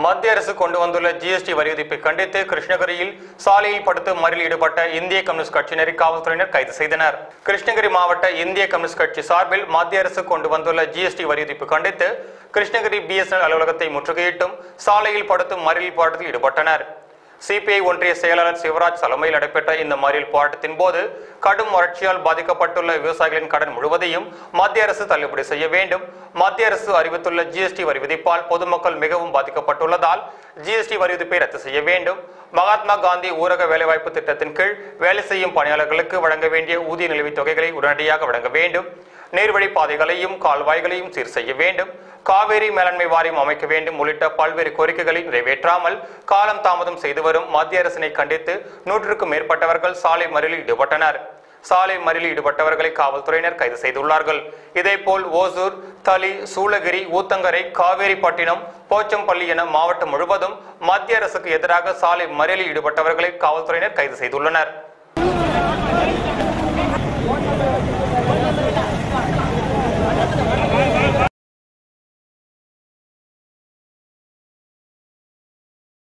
மத்திய அரசு கொண்டு வந்துள்ள ஜிஎஸ்டி வரி விதிப்பை கண்டித்து கிருஷ்ணகிரியில் சாலையில் படுத்து மறியலில் ஈடுபட்ட இந்திய கம்யூனிஸ்ட் கட்சியினரை காவல்துறையினர் கைது செய்தனர் கிருஷ்ணகிரி மாவட்ட இந்திய கம்யூனிஸ்ட் கட்சி சார்பில் மத்திய அரசு கொண்டு வந்துள்ள ஜிஎஸ்டி வரி விதிப்பு கண்டித்து கிருஷ்ணகிரி பிஎஸ்என்எல் அலுவலகத்தை முற்றுகையிட்டும் சாலையில் படுத்து மறியல் போராட்டத்தில் ஈடுபட்டனர் சிபிஐ ஒன்றிய செயலாளர் சிவராஜ் தலைமையில் நடைபெற்ற இந்த மறியல் போராட்டத்தின் போது கடும் வறட்சியால் பாதிக்கப்பட்டுள்ள விவசாயிகளின் கடன் முழுவதையும் மத்திய அரசு தள்ளுபடி செய்ய வேண்டும் மத்திய அரசு அறிவித்துள்ள ஜிஎஸ்டி வரி விதிப்பால் பொதுமக்கள் மிகவும் பாதிக்கப்பட்டுள்ளதால் ஜிஎஸ்டி வரி விதிப்பை ரத்து செய்ய வேண்டும் மகாத்மா காந்தி ஊரக வேலைவாய்ப்பு திட்டத்தின் கீழ் வேலை செய்யும் பணியாளர்களுக்கு வழங்க வேண்டிய ஊதிய நிலுவைத் தொகைகளை உடனடியாக வழங்க வேண்டும் நீர்வழி பாதைகளையும் கால்வாய்களையும் சீர் செய்ய வேண்டும் காவேரி மேலாண்மை வாரியம் அமைக்க வேண்டும் உள்ளிட்ட பல்வேறு கோரிக்கைகளை நிறைவேற்றாமல் காலம் தாமதம் செய்து வரும் மத்திய அரசினை கண்டித்து நூற்றுக்கும் மேற்பட்டவர்கள் சாலை மறியலில் ஈடுபட்டனர் சாலை மறியலில் ஈடுபட்டவர்களை காவல்துறையினர் கைது செய்துள்ளார்கள் இதேபோல் ஓசூர் தளி சூளகிரி ஊத்தங்கரை காவேரிப்பட்டினம் போச்சம்பள்ளி என மாவட்டம் முழுவதும் மத்திய அரசுக்கு எதிராக சாலை மறியலில் ஈடுபட்டவர்களை காவல்துறையினர் கைது செய்துள்ளனர்